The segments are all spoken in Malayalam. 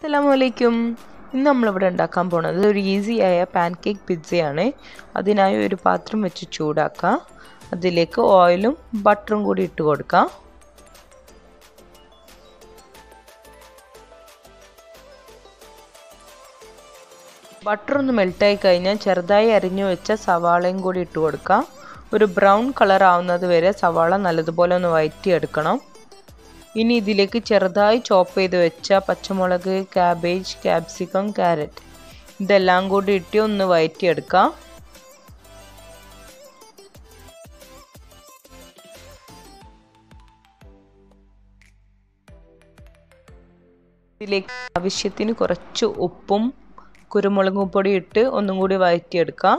അസ്സലാമലൈക്കും ഇന്ന് നമ്മളിവിടെ ഉണ്ടാക്കാൻ പോണത് ഒരു ഈസി ആയ പാൻ കേക്ക് പിസ്സയാണ് അതിനായി ഒരു പാത്രം വെച്ച് ചൂടാക്കാം അതിലേക്ക് ഓയിലും ബട്ടറും കൂടി ഇട്ട് കൊടുക്കാം ബട്ടർ ഒന്ന് മെൽട്ടായി കഴിഞ്ഞാൽ ചെറുതായി അരിഞ്ഞു വെച്ച സവാളയും കൂടി ഇട്ട് കൊടുക്കാം ഒരു ബ്രൗൺ കളർ ആവുന്നത് വരെ സവാള നല്ലതുപോലെ ഒന്ന് വഴറ്റിയെടുക്കണം ഇനി ഇതിലേക്ക് ചെറുതായി ചോപ്പ് ചെയ്ത് വെച്ച പച്ചമുളക് ക്യാബേജ് ക്യാപ്സിക്കം ക്യാരറ്റ് ഇതെല്ലാം കൂടി ഇട്ട് ഒന്ന് വഴറ്റിയെടുക്കാം ഇതിലേക്ക് ആവശ്യത്തിന് കുറച്ച് ഉപ്പും കുരുമുളകും പൊടി ഇട്ട് ഒന്നും കൂടി വഴറ്റിയെടുക്കാം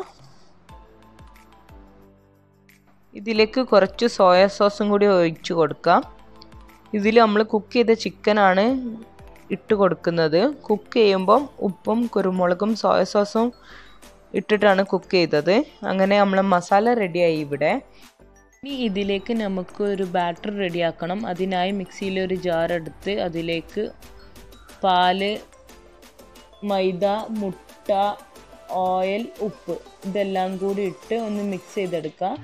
ഇതിലേക്ക് കുറച്ച് സോയ സോസും കൂടി ഒഴിച്ചു കൊടുക്കാം ഇതിൽ നമ്മൾ കുക്ക് ചെയ്ത ചിക്കനാണ് ഇട്ട് കൊടുക്കുന്നത് കുക്ക് ചെയ്യുമ്പം ഉപ്പും കുരുമുളകും സോയ സോസും ഇട്ടിട്ടാണ് കുക്ക് ചെയ്തത് അങ്ങനെ നമ്മൾ മസാല റെഡിയായി ഇവിടെ ഇനി ഇതിലേക്ക് നമുക്ക് ഒരു ബാറ്റർ റെഡിയാക്കണം അതിനായി മിക്സിയിൽ ഒരു ജാർ എടുത്ത് അതിലേക്ക് പാല് മൈദ മുട്ട ഓയിൽ ഉപ്പ് ഇതെല്ലാം കൂടി ഇട്ട് ഒന്ന് മിക്സ് ചെയ്തെടുക്കാം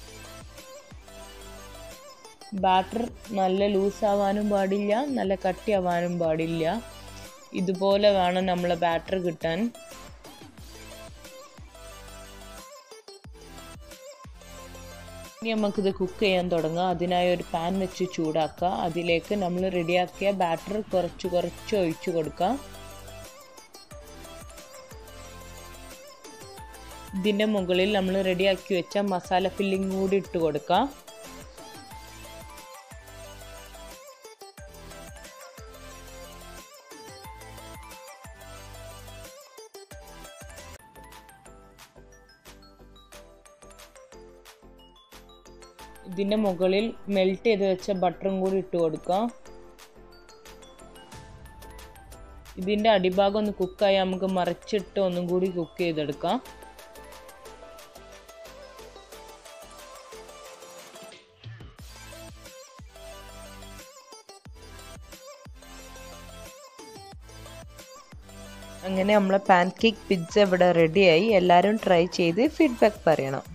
ബാറ്റർ നല്ല ലൂസ് ആവാനും പാടില്ല നല്ല കട്ടിയാവാനും പാടില്ല ഇതുപോലെ വേണം നമ്മളെ ബാറ്റർ കിട്ടാൻ ഇനി നമുക്കിത് കുക്ക് ചെയ്യാൻ തുടങ്ങാം അതിനായി ഒരു പാൻ വെച്ച് ചൂടാക്കുക അതിലേക്ക് നമ്മൾ റെഡിയാക്കിയ ബാറ്റർ കുറച്ച് കുറച്ച് ഒഴിച്ചു കൊടുക്കാം ഇതിൻ്റെ മുകളിൽ നമ്മൾ റെഡിയാക്കി വെച്ച മസാല ഫില്ലിംഗ് കൂടി ഇട്ട് കൊടുക്കാം ഇതിൻ്റെ മുകളിൽ മെൽറ്റ് ചെയ്ത് വെച്ച ബട്ടറും കൂടി ഇട്ട് കൊടുക്കാം ഇതിൻ്റെ അടിഭാഗം ഒന്ന് കുക്കായി നമുക്ക് മറിച്ചിട്ട് ഒന്നും കൂടി കുക്ക് ചെയ്തെടുക്കാം അങ്ങനെ നമ്മളെ പാൻ കേക്ക് പിസ്സ ഇവിടെ റെഡിയായി എല്ലാവരും ട്രൈ ചെയ്ത് ഫീഡ്ബാക്ക് പറയണം